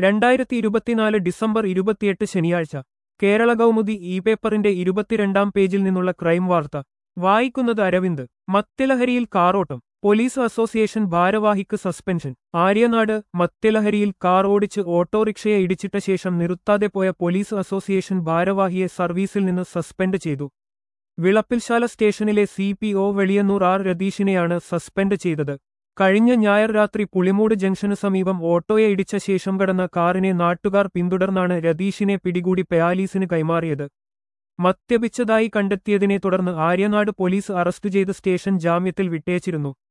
രണ്ടായിരത്തി ഇരുപത്തിനാല് ഡിസംബർ ഇരുപത്തിയെട്ട് ശനിയാഴ്ച കേരള കൗമുദി ഇ പേപ്പറിന്റെ ഇരുപത്തിരണ്ടാം പേജിൽ നിന്നുള്ള ക്രൈം വാർത്ത വായിക്കുന്നത് അരവിന്ദ് മദ്യലഹരിയിൽ കാറോട്ടം പോലീസ് അസോസിയേഷൻ ഭാരവാഹിക്ക് സസ്പെൻഷൻ ആര്യനാട് മദ്യലഹരിയിൽ കാർ ഓടിച്ച് ഓട്ടോറിക്ഷയെ ഇടിച്ചിട്ട ശേഷം നിർത്താതെ പോയ പോലീസ് അസോസിയേഷൻ ഭാരവാഹിയെ സർവീസിൽ നിന്ന് സസ്പെൻഡ് ചെയ്തു വിളപ്പിൽശാല സ്റ്റേഷനിലെ C P O Veliyannoor R രതീഷിനെയാണ് സസ്പെൻഡ് ചെയ്തത് കഴിഞ്ഞ ഞായർ രാത്രി പുളിമൂട് ജംഗ്ഷനു സമീപം ഓട്ടോയെ ഇടിച്ച ശേഷം കടന്ന കാറിനെ നാട്ടുകാർ പിന്തുടർന്നാണ് രതീഷിനെ പിടികൂടി പെയാലീസിന് കൈമാറിയത് മദ്യപിച്ചതായി കണ്ടെത്തിയതിനെ തുടർന്ന് ആര്യനാട് പോലീസ് അറസ്റ്റ് ചെയ്ത് സ്റ്റേഷൻ ജാമ്യത്തിൽ വിട്ടേച്ചിരുന്നു